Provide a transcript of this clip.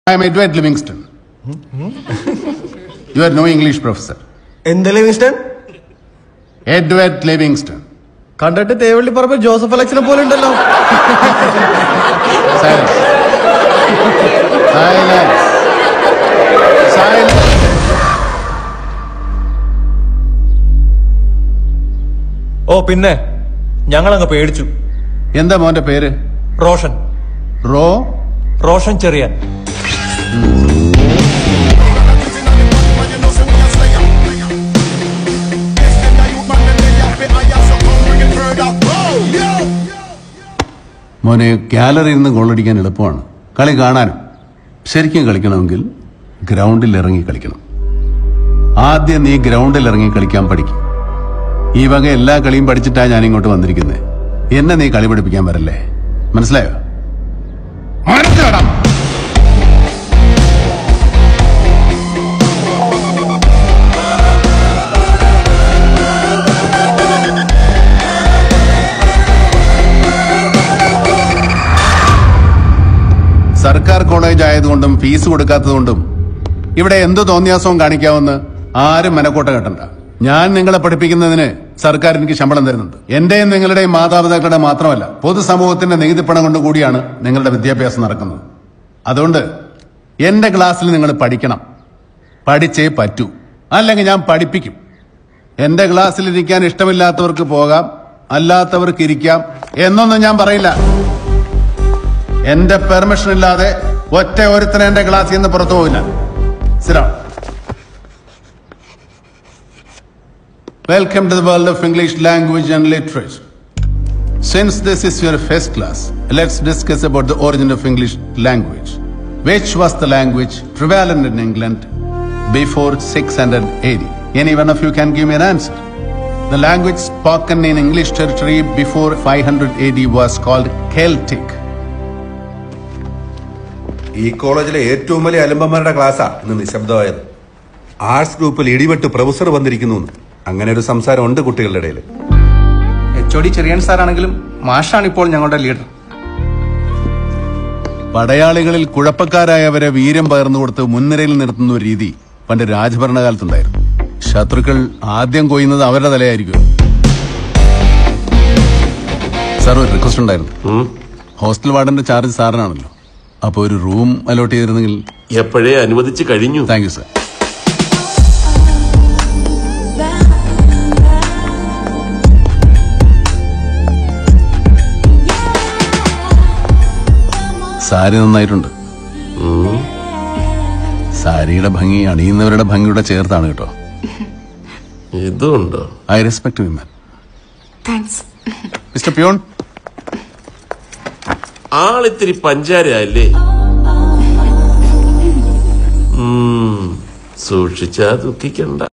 I am Edward Livingston. you are no English professor. എന്ത് Livingston Edward Livingston. കണ്ടിട്ട് തേവള്ളി പറമ്പ് Joseph അലക്സിനെ പോലെ ഉണ്ടല്ലോ Silence. Silence. Silence. ഓ പിന്നെ ഞങ്ങളങ്ങ് പേടിച്ചു എന്താ മോന്റെ പേര് റോഷൻ റോ റോഷൻ ചെറിയാൻ മോനെ ഗാലറിയിൽ നിന്ന് ഗോളടിക്കാൻ എളുപ്പമാണ് കളി കാണാനും ശരിക്കും കളിക്കണമെങ്കിൽ ഗ്രൗണ്ടിൽ ഇറങ്ങി കളിക്കണം ആദ്യം നീ ഗ്രൗണ്ടിൽ ഇറങ്ങി കളിക്കാൻ പഠിക്കും ഈ വക എല്ലാ കളിയും പഠിച്ചിട്ടാ ഞാൻ ഇങ്ങോട്ട് വന്നിരിക്കുന്നത് എന്നെ നീ കളി പഠിപ്പിക്കാൻ വരല്ലേ മനസ്സിലായോ മനസ്സിലാടാ സർക്കാർ കോളേജ് ആയതുകൊണ്ടും ഫീസ് കൊടുക്കാത്തതുകൊണ്ടും ഇവിടെ എന്ത് തോന്നിയാസവും കാണിക്കാമെന്ന് ആരും മനക്കോട്ട കെട്ടണ്ട ഞാൻ നിങ്ങളെ പഠിപ്പിക്കുന്നതിന് സർക്കാർ എനിക്ക് ശമ്പളം തരുന്നുണ്ട് എന്റെയും നിങ്ങളുടെയും മാതാപിതാക്കളുടെ മാത്രമല്ല പൊതുസമൂഹത്തിന്റെ നികുതിപ്പണം കൊണ്ട് കൂടിയാണ് നിങ്ങളുടെ വിദ്യാഭ്യാസം നടക്കുന്നത് അതുകൊണ്ട് എന്റെ ക്ലാസ്സിൽ നിങ്ങൾ പഠിക്കണം പഠിച്ചേ പറ്റൂ അല്ലെങ്കിൽ ഞാൻ പഠിപ്പിക്കും എന്റെ ക്ലാസ്സിൽ ഇരിക്കാൻ ഇഷ്ടമില്ലാത്തവർക്ക് പോകാം അല്ലാത്തവർക്ക് ഇരിക്കാം എന്നൊന്നും ഞാൻ പറയില്ല എന്റെ പെർമിഷൻ ഇല്ലാതെ ഒറ്റ ഒരുത്തനെ എന്റെ ക്ലാസ്സിൽ നിന്ന് പുറത്തു പോകില്ല സിറാം welcome to the world of English language and literature since this is your first class let's discuss about the origin of English language which was the language prevalent in England before six hundred eighty any one of you can give an answer The language spoken in English territory before 500 AD was called Celtic. ഈ കോളേജിലെ ഏറ്റവും വലിയ അലമ്പന്മാരുടെ ക്ലാസ്സാ ഇന്ന് നിശബ്ദമായത് arts ഗ്രൂപ്പിൽ ഇടിവെട്ട് professor വന്നിരിക്കുന്നു എന്ന്. അങ്ങനെ ഒരു സംസാരം ഉണ്ട് കുട്ടികളുടെ ഇടയിൽ എച്ച് ഒ ഡി ചെറിയൻ സാറാണെങ്കിലും മാഷാണ് ഇപ്പോൾ ഞങ്ങളുടെ ലീഡർ പടയാളികളിൽ കുഴപ്പക്കാരായവരെ വീര്യം പകർന്നു കൊടുത്ത് മുൻനിരയിൽ നിർത്തുന്ന ഒരു രീതി പണ്ട് രാജഭരണകാലത്തുണ്ടായിരുന്നു ശത്രുക്കൾ ആദ്യം കൊയ്യുന്നത് അവരുടെ തലയായിരിക്കും സാർ ഒരു റിക്വസ്റ്റ് ഉണ്ടായിരുന്നു ഹോസ്റ്റൽ വാർഡന്റെ ചാർജ് സാറിനാണല്ലോ അപ്പൊ ഒരു റൂം അലോട്ട് ചെയ്തിരുന്നെങ്കിൽ എപ്പോഴേ അനുവദിച്ചു കഴിഞ്ഞു താങ്ക് യു സാർ സാരി നന്നായിട്ടുണ്ട് സാരിയുടെ ഭംഗി അണിയുന്നവരുടെ ഭംഗിയുടെ ചേർത്താണ് കേട്ടോ ഇതുണ്ടോ I respect women thanks mister peon ആളിത്തിരി പഞ്ചാരല്ലേ സൂക്ഷിച്ചാ ദുഃഖിക്കണ്ട